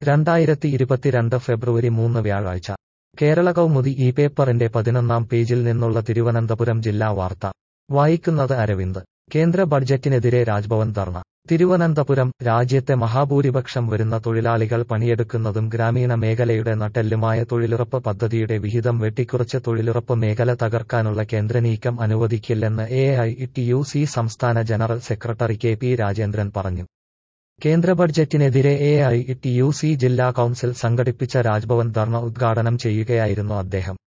രണ്ടായിരത്തി ഇരുപത്തിരണ്ട് ഫെബ്രുവരി മൂന്ന് വ്യാഴാഴ്ച കേരള കൗമുദി ഈ പേപ്പറിന്റെ പതിനൊന്നാം പേജിൽ നിന്നുള്ള തിരുവനന്തപുരം ജില്ലാ വാർത്ത വായിക്കുന്നത് അരവിന്ദ് കേന്ദ്ര ബഡ്ജറ്റിനെതിരെ രാജ്ഭവൻ ധർണ തിരുവനന്തപുരം രാജ്യത്തെ മഹാഭൂരിപക്ഷം വരുന്ന തൊഴിലാളികൾ പണിയെടുക്കുന്നതും ഗ്രാമീണ മേഖലയുടെ നട്ടെല്ലുമായ തൊഴിലുറപ്പ് പദ്ധതിയുടെ വിഹിതം വെട്ടിക്കുറച്ച് തൊഴിലുറപ്പ് മേഖല തകർക്കാനുള്ള കേന്ദ്ര നീക്കം അനുവദിക്കില്ലെന്ന് A I T U C സംസ്ഥാന general secretary K P Rajendran പറഞ്ഞു കേന്ദ്ര ബഡ്ജറ്റിനെതിരെ A I T U C ജില്ലാ കൌൺസിൽ സംഘടിപ്പിച്ച രാജ്ഭവൻ ധർണ ഉദ്ഘാടനം ചെയ്യുകയായിരുന്നു അദ്ദേഹം